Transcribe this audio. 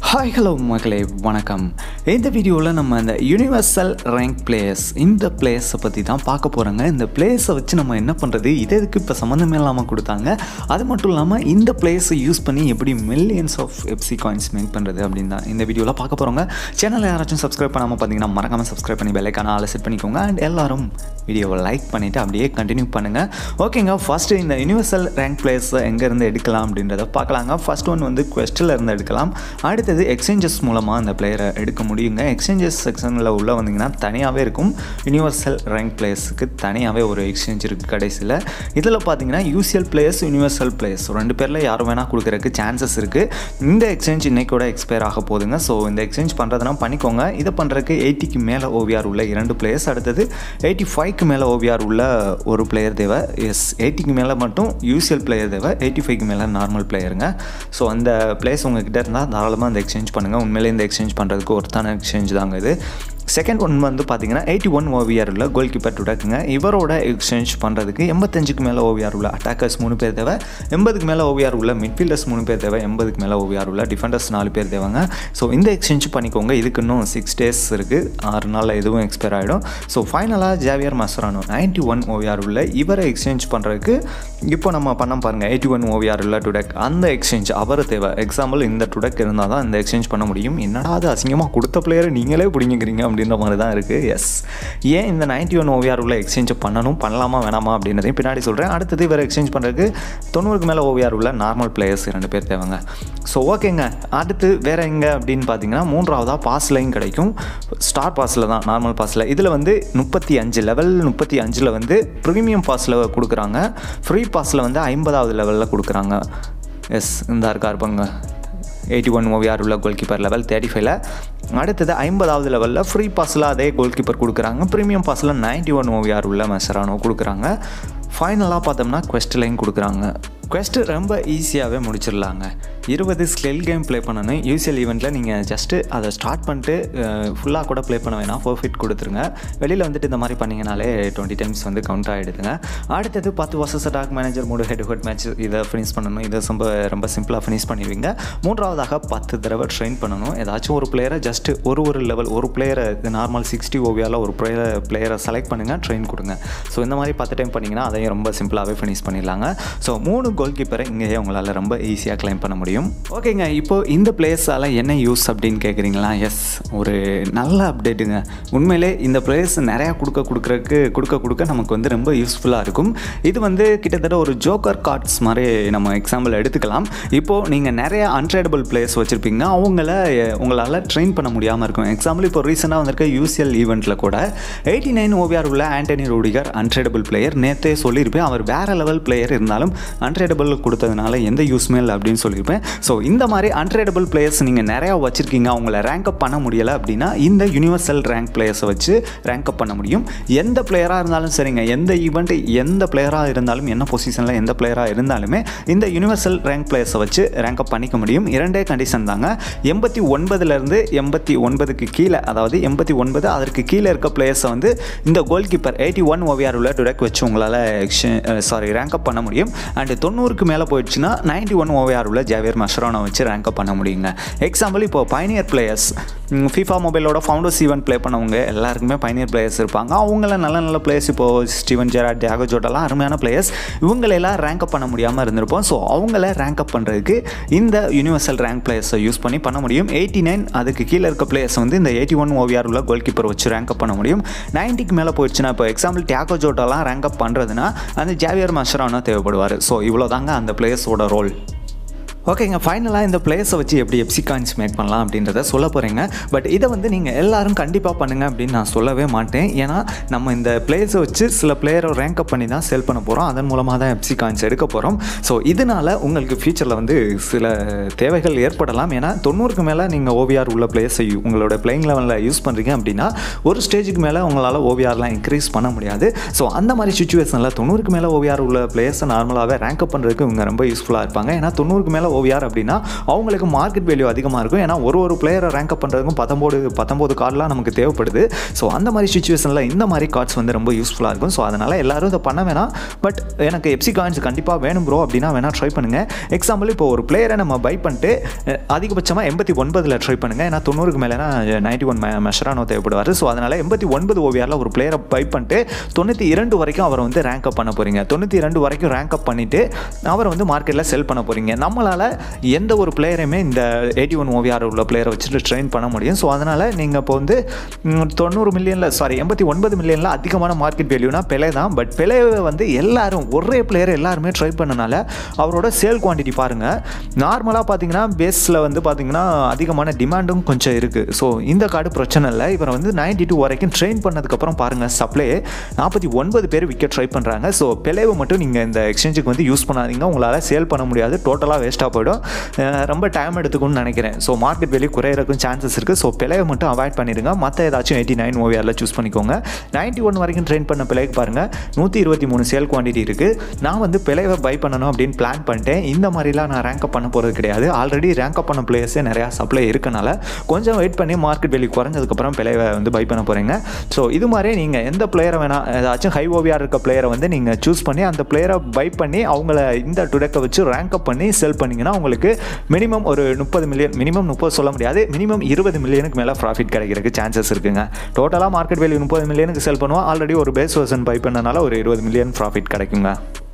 hi hello மக்களே வணக்கம் இந்த வீடியோவில் நம்ம இந்த யூனிவர்சல் ரேங்க் பிளேயர்ஸ் இந்த பிளேயர்ஸை பற்றி தான் பார்க்க போகிறோங்க இந்த பிளேயர்ஸை வச்சு நம்ம என்ன பண்ணுறது இது எதுக்கு இப்போ சம்மந்தமே இல்லாமல் கொடுத்தாங்க அது மட்டும் இல்லாமல் இந்த பிளேயர்ஸை யூஸ் பண்ணி எப்படி millions of FC coins make பண்ணுறது அப்படின்னு தான் இந்த வீடியோவில் பார்க்க போகிறோங்க சேனலை யாராச்சும் சப்ஸ்கிரைப் பண்ணாமல் பார்த்தீங்கன்னா மறக்காமல் சப்ஸ்கிரைப் பண்ணி பெல்லைக்கான ஆளை செட் பண்ணிக்கோங்க அண்ட் எல்லாரும் வீடியோவை லைக் பண்ணிவிட்டு அப்படியே கண்டினியூ பண்ணுங்கள் ஓகேங்க ஃபஸ்ட்டு இந்த யூனிவர்சல் ரேங்க் பிளேயர்ஸை எங்கேருந்து எடுக்கலாம் அப்படின்றத பார்க்கலாங்க ஃபர்ஸ்ட் ஒன் வந்து questல இருந்து எடுக்கலாம் அடுத்தது எக்ஸ்சேஞ்சஸ் மூலமாக அந்த பிளேயரை எடுக்க முடியுங்க எக்ஸ்சேஞ்சஸ் செக்ஷனில் உள்ள வந்தீங்கன்னா தனியாகவே இருக்கும் யூனிவர்சல் ரேங்க் பிளேயர்ஸுக்கு தனியாகவே ஒரு எக்ஸ்சேஞ்ச் இருக்குது கடைசியில் இதில் பார்த்தீங்கன்னா யூசிஎல் பிளேயர்ஸ் யூனிவர்சல் பிளேயர்ஸ் ரெண்டு பேரில் யார் வேணால் கொடுக்குறதுக்கு சான்சஸ் இருக்குது இந்த எக்ஸ்சேஞ்ச் இன்னைக்கூட எக்ஸ்பயர் ஆக போகுதுங்க ஸோ இந்த எக்ஸ்சேஞ்ச் பண்ணுறதுனா பண்ணிக்கோங்க இதை பண்ணுறதுக்கு எயிட்டிக்கு மேலே ஓவிஆர் உள்ள இரண்டு பிளேயர்ஸ் அடுத்தது எயிட்டி ஃபைவ்க்கு மேலே ஓவிஆர் உள்ள ஒரு பிளேயர் தேவை எஸ் எயிட்டிக்கு மேலே மட்டும் யூசிஎல் பிளேயர் தேவை எயிட்டி ஃபைவ்க்கு மேலே நார்மல் பிளேயருங்க ஸோ அந்த பிளேஸ் உங்ககிட்ட இருந்தால் தாராளமாக அந்த எக்ஸ்சேஞ்ச் பண்ணுங்கள் உண்மையிலே இந்த எக்ஸ்சேஞ்ச் பண்ணுறதுக்கு ஒருத்தான எக்ஸ்சேஞ்ச் தாங்க இது செகண்ட் ஒன் வந்து பார்த்தீங்கன்னா எயிட்டி ஒன் ஓவிஆர் உள்ள கோல் கீப்பர் டுடக்குங்க இவரோட எக்ஸ்சேஞ்ச் பண்ணுறதுக்கு எண்பத்தஞ்சுக்கு மேலே ஓவிஆர் உள்ள அட்டாக்கர்ஸ் மூணு பேர் தேவை எண்பதுக்கு மேலே ஓவிஆர் உள்ள மிட்ஃபீல்டர்ஸ் மூணு பேர் தேவை எண்பதுக்கு மேலே ஓவிஆர் உள்ள டிஃபெண்டர்ஸ் நாலு பேர் தேவைங்க ஸோ இந்த எக்ஸ்சேஞ்ச் பண்ணிக்கோங்க இதுக்கு இன்னும் சிக்ஸ் டேஸ் இருக்குது ஆறு நாளில் எதுவும் எக்ஸ்பயர் ஆகிடும் ஸோ ஃபைனலாக Javier Mascherano ninety one OVR உள்ள இவரை எக்ஸ்சேஞ்ச் பண்ணுறதுக்கு இப்போ நம்ம பண்ண பாருங்கள் எயிட்டி ஒன் ஓவிஆர் உள்ள டுடக் அந்த எக்ஸ்சேஞ்ச் அவர் தேவை எக்ஸாம்பிள் இந்த டுடக் இருந்தால் தான் இந்த எக்ஸ்சேஞ்ச் பண்ண முடியும் என்னடா அது அசிங்கமாக கொடுத்த பிளேயரை நீங்களே பிடிங்கிக்கிறீங்க அப்படின்ற மாதிரி தான் இருக்குது எஸ் ஏன் இந்த நைன்ட்டி ஒன் ஓவிஆர் உள்ள எக்ஸ்சேஞ்ச் பண்ணணும் பண்ணலாமா வேணாமா அப்படின்றதையும் பின்னாடி சொல்கிறேன் அடுத்தது இவர் எக்ஸ்சேஞ்ச் பண்ணுறதுக்கு தொண்ணூறுக்கு மேலே ஓவிஆர் உள்ள நார்மல் பிளேயர்ஸ் ரெண்டு பேர் தேவைங்க ஸோ ஓகேங்க அடுத்து வேறு எங்கே அப்படின்னு பார்த்தீங்கன்னா மூன்றாவதாக பாஸ்லையும் கிடைக்கும் ஸ்டார் பாஸில் தான் நார்மல் பாஸில் இதில் வந்து முப்பத்தி அஞ்சு லெவல் முப்பத்தி அஞ்சில் வந்து ப்ரீமியம் பாஸில் கொடுக்குறாங்க ஃப்ரீ பாஸில் வந்து ஐம்பதாவது லெவலில் கொடுக்குறாங்க எஸ் இந்த இருக்கா இருப்பாங்க எயிட்டி ஒன் ஓவிஆர் உள்ள கோல் கீப்பர் லெவல் தேர்ட்டி ஃபைவ்ல அடுத்தது ஐம்பதாவது லெவலில் ஃப்ரீ பாஸில் அதே கோல் கீப்பர் கொடுக்குறாங்க ப்ரீமியம் பாஸில் நைன்ட்டி ஒன் ஓவிஆர் உள்ள மெசரானோ கொடுக்குறாங்க ஃபைனலாக பார்த்தோம்னா quest லைன் கொடுக்குறாங்க quest ரொம்ப ஈஸியாகவே முடிச்சிடலாங்க இருபது ஸ்கில் கேம் ப்ளே பண்ணணும் யூசிஎல் ஈவெண்ட்டில் நீங்கள் ஜஸ்ட்டு அதை ஸ்டார்ட் பண்ணிட்டு ஃபுல்லாக கூட ப்ளே பண்ண வேணாம் ஃபர்ஃபிட் கொடுத்துருங்க வெளியில் வந்துட்டு இந்த மாதிரி பண்ணிங்கனாலே டுவெண்ட்டி டைம்ஸ் வந்து கவுண்ட் ஆகிடுதுங்க அடுத்தது பத்து versus attack manager mode head head match இதை ஃபினிஷ் பண்ணணும் இதை ரொம்ப ரொம்ப சிம்பிளாக ஃபினிஷ் பண்ணிடுவீங்க மூன்றாவதாக பத்து தடவை ட்ரெயின் பண்ணணும் ஏதாச்சும் ஒரு பிளேயரை ஜஸ்ட்டு ஒரு ஒரு லெவல் ஒரு பிளேயரை நார்மல் சிக்ஸ்டி ஓவியாவில் ஒரு பிளேயரை பிளேயரை செலக்ட் பண்ணுங்கள் ட்ரெயின் கொடுங்க ஸோ இந்த மாதிரி பத்து டைம் பண்ணிங்கன்னா அதையும் ரொம்ப சிம்பிளாகவே ஃபினிஷ் பண்ணிடலாங்க ஸோ மூணு கோல் கீப்பரை இங்கேயே உங்களால் ரொம்ப ஈஸியாக கிளைம் பண்ண முடியும் ஓகேங்க இப்போ இந்த பிளேயர்ஸால் என்ன யூஸ் அப்படின்னு கேட்குறீங்களா எஸ் ஒரு நல்ல அப்டேட்டுங்க உண்மையிலே இந்த பிளேயர்ஸ் நிறையா கொடுக்க கொடுக்குறதுக்கு கொடுக்க கொடுக்க நமக்கு வந்து ரொம்ப யூஸ்ஃபுல்லாக இருக்கும் இது வந்து கிட்டத்தட்ட ஒரு ஜோக்கர் கார்ட்ஸ் மாதிரி நம்ம எக்ஸாம்பிள் எடுத்துக்கலாம் இப்போது நீங்கள் நிறைய அன்ட்ரேடபிள் பிளேயர்ஸ் வச்சுருப்பீங்க அவங்கள உங்களால் ட்ரெயின் பண்ண முடியாமல் இருக்கும் எக்ஸாம்பிள் இப்போ ரீசெண்டாக வந்திருக்க யூசிஎல் ஈவெண்ட்டில் கூட எயிட்டி நைன் ஓவிஆர் உள்ள ஆண்டனி ரோடிகர் அன்ட்ரேடபிள் பிளேயர் நேற்றே சொல்லியிருப்பேன் அவர் வேறு லெவல் பிளேயர் இருந்தாலும் அன்ட்ரேடபிள் கொடுத்ததுனால எந்த யூஸ்மே இல்லை அப்படின்னு சொல்லியிருப்பேன் ஸோ இந்த மாதிரி அன்ட்ரேடபிள் பிளேயர்ஸ் நீங்கள் நிறையா வச்சுருக்கீங்க அவங்கள ரேங்க் அப் பண்ண முடியலை அப்படின்னா இந்த யூனிவர்சல் ரேங்க் பிளேயர்ஸை வச்சு ரேங்க் அப் பண்ண முடியும் எந்த பிளேயராக இருந்தாலும் சரிங்க எந்த ஈவெண்ட் எந்த பிளேயராக இருந்தாலும் என்ன பொசிஷனில் எந்த பிளேயராக இருந்தாலுமே இந்த யூனிவர்சல் ரேங்க் பிளேயர்ஸை வச்சு ரேங்க் அப் பண்ணிக்க முடியும் இரண்டே கண்டிஷன் தாங்க எண்பத்தி ஒன்பதுலேருந்து எண்பத்தி ஒன்பதுக்கு கீழே அதாவது எண்பத்தி ஒன்பது அதற்கு கீழே இருக்க பிளேயர்ஸை வந்து இந்த goal keeper eighty one OVR உள்ள டுடக் வச்சு உங்களால் சாரி ரேங்க் அப் பண்ண முடியும் அண்ட் தொண்ணூறுக்கு மேலே போயிடுச்சுன்னா நைன்டி ஒன் ஓவிஆர் உள்ள ஜாவியர் மஷ்ரானை வச்சு ரேங்க் அப் பண்ண முடியுங்க எக்ஸாம்பிள் இப்போ பைனியர் பிளேயர்ஸ் ஃபீஃபா மொபைலோட ஃபவுண்டர்ஸ் ஈவெண்ட் ப்ளே பண்ணவங்க எல்லாருக்குமே பைனியர் பிளேயர்ஸ் இருப்பாங்க அவங்கள நல்ல நல்ல பிளேயர்ஸ் இப்போது ஸ்டீவன் ஜெராட் தியாகோ ஜோட்டெல்லாம் அருமையான பிளேயர்ஸ் இவங்களெல்லாம் ரேங்க் அப் பண்ண முடியாமல் இருந்திருப்போம் ஸோ அவங்கள ரேங்க் அப் பண்ணுறதுக்கு இந்த யூனிவர்சல் ரேங்க் பிளேயர்ஸை யூஸ் பண்ணி பண்ண முடியும் எயிட்டி நைன் அதுக்கு கீழே இருக்க பிளேயர்ஸ் வந்து இந்த எயிட்டி ஒன் ஓவிஆர் உள்ள கோல் கீப்பர் வச்சு ரேங்க் அப் பண்ண முடியும் நைன்ட்டிக்கு மேலே போயிடுச்சுன்னா இப்போ எக்ஸாம்பிள் தியாகோ ஜோட்டெல்லாம் ரேங்க் அப் பண்ணுறதுனா அந்த ஜாவியர் மஷரானா தேவைப்படுவார் ஸோ இவ்வளோ தாங்க அந்த பிளேயர்ஸோட ரோல் ஓகேங்க ஃபைனலாக இந்த பிளேஸை வச்சு எப்படி எப்சி காயின்ஸ் மேக் பண்ணலாம் அப்படின்றத சொல்ல போகிறேங்க பட் இதை வந்து நீங்கள் எல்லாரும் கண்டிப்பாக பண்ணுங்கள் அப்படின்னு நான் சொல்லவே மாட்டேன் ஏன்னா நம்ம இந்த பிளேஸை வச்சு சில பிளேயரை ரேங்க் அப் பண்ணி தான் சேல் பண்ண போகிறோம் அதன் மூலமாக தான் எப்சி காயின்ஸ் எடுக்க போகிறோம் ஸோ இதனால் உங்களுக்கு ஃபியூச்சரில் வந்து சில தேவைகள் ஏற்படலாம் ஏன்னா தொண்ணூறுக்கு மேலே நீங்கள் ஓவிஆர் உள்ள பிளேஸை உங்களோட பிளேயிங் லெவலில் யூஸ் பண்ணுறீங்க அப்படின்னா ஒரு ஸ்டேஜுக்கு மேலே உங்களால் ஓவிஆர்லாம் இன்க்ரீஸ் பண்ண முடியாது ஸோ அந்த மாதிரி சுச்சுவேஷனில் தொண்ணூறுக்கு மேலே ஓவிஆர் உள்ள பிளேயர்ஸை நார்மலாகவே ரேங்க் அப் பண்ணுறதுக்கு இவங்க ரொம்ப யூஸ்ஃபுல்லாக இருப்பாங்க ஏன்னா தொண்ணூறுக்கு மேலே ஓவிஆர் அப்படின்னா அவங்களுக்கு மார்க்கெட் வேல்யூ அதிகமாக இருக்கும் ஏன்னா ஒரு ஒரு பிளேயரை ரேங்க் அப் பண்ணுறதுக்கும் பத்தொம்போது பத்தொம்போது கார்டெலாம் நமக்கு தேவைப்படுது ஸோ அந்த மாதிரி சுச்சுவேஷனில் இந்த மாதிரி கார்ட்ஸ் வந்து ரொம்ப யூஸ்ஃபுல்லாக இருக்கும் ஸோ அதனால் எல்லாரும் இதை பண்ண வேணாம் பட் எனக்கு எப்சி காயின்ஸ் கண்டிப்பாக வேணும் ப்ரோ அப்படின்னா வேணால் ட்ரை பண்ணுங்கள் எக்ஸாம்பிள் இப்போ ஒரு பிளேயரை நம்ம பை பண்ணிட்டு அஹ், அதிகபட்சமாக எண்பத்தி ஒன்பதில் ட்ரை பண்ணுங்கள் ஏன்னா தொண்ணூறுக்கு மேலேனா நைன்டி ஒன் மெஷரானோ தேவைப்படுவார் ஸோ அதனால் எண்பத்தி ஒன்பது ஓவியாரில் ஒரு பிளேயரை பை பண்ணிட்டு தொண்ணூற்றி இரண்டு வரைக்கும் அவரை வந்து ரேங்க் அப் பண்ண போகிறீங்க தொண்ணூற்றி இரண்டு வரைக்கும் ரேங்க் அப் பண்ணிவிட்டு அவரை வந்து மார்க்கெட்டில் செல் பண்ண போகிறீங்க நம்மளால் எந்த ஒரு பிளேயரையுமே இந்த எயிட்டி ஒன் ஓவிஆர் உள்ள பிளேயரை வச்சுட்டு ட்ரெயின் பண்ண முடியும் ஸோ அதனால் நீங்கள் இப்போ வந்து ம், தொண்ணூறு மில்லியனில் சாரி எண்பத்தி ஒன்பது மில்லியனில் அதிகமான மார்க்கெட் வேல்யூனா பெலே தான் பட் பெலேவை வந்து எல்லாரும் ஒரே பிளேயர் எல்லாருமே ட்ரை பண்ணனால அவரோட சேல் குவான்டிட்டி பாருங்கள் நார்மலாக பார்த்தீங்கன்னா பேஸில் வந்து பார்த்தீங்கன்னா அதிகமான டிமாண்டும் கொஞ்சம் இருக்குது ஸோ இந்த கார்டு பிரச்சனை இல்லை இவரை வந்து நைன்டி டூ வரைக்கும் ட்ரெயின் பண்ணதுக்கப்புறம் பாருங்கள் சப்ளை நாற்பத்தி ஒன்பது பேர் விக்கெட் ட்ரை பண்ணுறாங்க ஸோ பெலேவை மட்டும் நீங்கள் இந்த எக்ஸ்சேஞ்சுக்கு வந்து யூஸ் பண்ணாதீங்க உங்களால் சேல் பண்ண முடியாது டோட்டலாக வேஸ்ட்டாக போயிடும் அஹ் ரொம்ப டைம் எடுத்துக்கும்னு நினைக்கிறேன் ஸோ மார்க்கெட் வேல்யூ குறையிறதுக்கும் சான்சஸ் இருக்குது ஸோ பிழையை மட்டும் அவாய்ட் பண்ணிடுங்க மற்ற ஏதாச்சும் எயிட்டி நைன் ஓவியாரில் சூஸ் பண்ணிக்கோங்க நைன்ட்டி ஒன் வரைக்கும் ட்ரெயின் பண்ண பிழைக்கு பாருங்கள் நூற்றி இருபத்தி மூணு சேல் குவான்டிட்டி இருக்குது நான் வந்து பிழைவை பை பண்ணணும் அப்படின்னு பிளான் பண்ணிட்டேன் இந்த மாதிரிலாம் நான் ரேங்க் அப் பண்ண போகிறது கிடையாது ஆல்ரெடி ரேங்க் அப் பண்ண பிளேயர்ஸே நிறையா சப்ளை இருக்கனால கொஞ்சம் வெயிட் பண்ணி மார்க்கெட் வேல்யூ குறைஞ்சதுக்கப்புறம் பிழைவை வந்து பை பண்ண போகிறீங்க ஸோ இது மாதிரி நீங்கள் எந்த பிளேயரை வேணால் ஏதாச்சும் ஹை ஓவியாக இருக்க பிளேயரை வந்து நீங்கள் சூஸ் பண்ணி அந்த பிளேயரை பை பண்ணி அவங்கள இந்த டுடெக்கை வச்சு ரேங்க் அப் பண்ணி செல் பண்ணிங்கன்னா உங்களுக்கு மினிமம் ஒரு முப்பது மில்லியன் மினிமம் முப்பது சொல்ல முடியாது மினிமம் இருபது மில்லியனுக்கு மேலே ப்ராஃபிட் கிடைக்கிறதுக்கு சான்சஸ் இருக்குங்க டோட்டலாக மார்க்கெட் வேல்யூ முப்பது மில்லியனுக்கு செல் பண்ணுவோம் ஆல்ரெடி ஒரு பேஸ் வெர்ஷன் பை பண்ணனால ஒரு இருபது மில்லியன் ப்ராஃபிட் கிடைக்குங்க